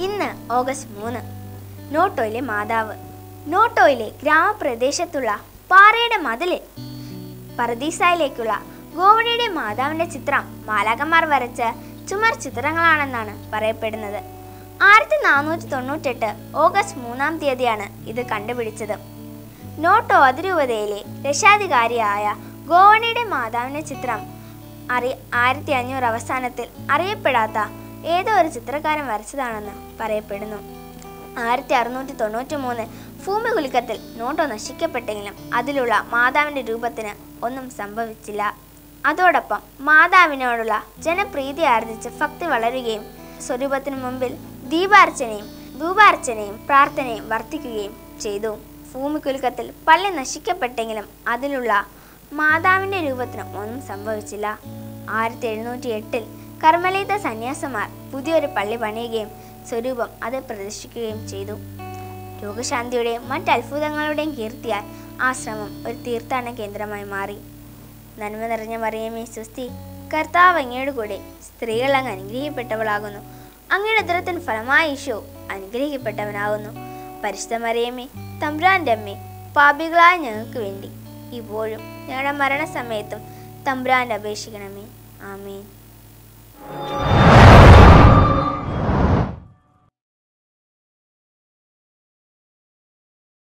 ഇന്ന് ഓഗസ്റ്റ് മൂന്ന് നോട്ടോയിലെ മാതാവ് നോട്ടോയിലെ ഗ്രാമപ്രദേശത്തുള്ള പാറയുടെ മതിലിൽ പറദീസായിലേക്കുള്ള ഗോവണിയുടെ മാതാവിന്റെ ചിത്രം മാലാകന്മാർ വരച്ച ചുമർ ചിത്രങ്ങളാണെന്നാണ് പറയപ്പെടുന്നത് ആയിരത്തി നാനൂറ്റി തൊണ്ണൂറ്റെട്ട് ഓഗസ്റ്റ് മൂന്നാം തീയതിയാണ് ഇത് കണ്ടുപിടിച്ചത് നോട്ടോ അതിരൂപതയിലെ രക്ഷാധികാരിയായ ഗോവണിയുടെ മാതാവിന്റെ ചിത്രം അറി ആയിരത്തി അഞ്ഞൂറ് അവസാനത്തിൽ അറിയപ്പെടാത്ത ഏതോ ഒരു ചിത്രകാരൻ വരച്ചതാണെന്ന് പറയപ്പെടുന്നു ആയിരത്തി അറുന്നൂറ്റി തൊണ്ണൂറ്റി മൂന്ന് ഭൂമി കുലുക്കത്തിൽ നോട്ടോ നശിക്കപ്പെട്ടെങ്കിലും അതിലുള്ള മാതാവിന്റെ രൂപത്തിന് ഒന്നും സംഭവിച്ചില്ല അതോടൊപ്പം മാതാവിനോടുള്ള ജനപ്രീതി ആർജിച്ച് ഭക്തി വളരുകയും സ്വരൂപത്തിനു മുമ്പിൽ ദീപാർച്ചനയും ധൂപാർച്ചനയും പ്രാർത്ഥനയും വർദ്ധിക്കുകയും ചെയ്തു ഭൂമി കുലുക്കത്തിൽ പള്ളി നശിക്കപ്പെട്ടെങ്കിലും അതിലുള്ള മാതാവിന്റെ രൂപത്തിന് ഒന്നും സംഭവിച്ചില്ല ആയിരത്തി എഴുന്നൂറ്റി എട്ടിൽ കർമ്മലീത സന്യാസമാർ പുതിയൊരു പള്ളി പണിയുകയും സ്വരൂപം അത് പ്രദർശിക്കുകയും ചെയ്തു രോഗശാന്തിയുടെയും മറ്റ് അത്ഭുതങ്ങളുടെയും കീർത്തിയാൽ ആശ്രമം ഒരു തീർത്ഥാടന കേന്ദ്രമായി മാറി നന്മ നിറഞ്ഞ മറിയമേ സുസ്തി കർത്താവ് അങ്ങയുടെ കൂടെ സ്ത്രീകൾ അങ്ങ് അനുഗ്രഹിക്കപ്പെട്ടവളാകുന്നു അങ്ങയുടെ ഉദരത്തിന് ഫലമായി ഈശോ അനുഗ്രഹിക്കപ്പെട്ടവനാകുന്നു പരിശുദ്ധ മറിയമേ തമ്പുരാൻ്റെ അമ്മേ പാപികളായ ഞങ്ങൾക്ക് വേണ്ടി ഇപ്പോഴും ഞങ്ങളുടെ മരണസമയത്തും തമ്പുരാൻ്റെ അപേക്ഷിക്കണമേ ആമേൻ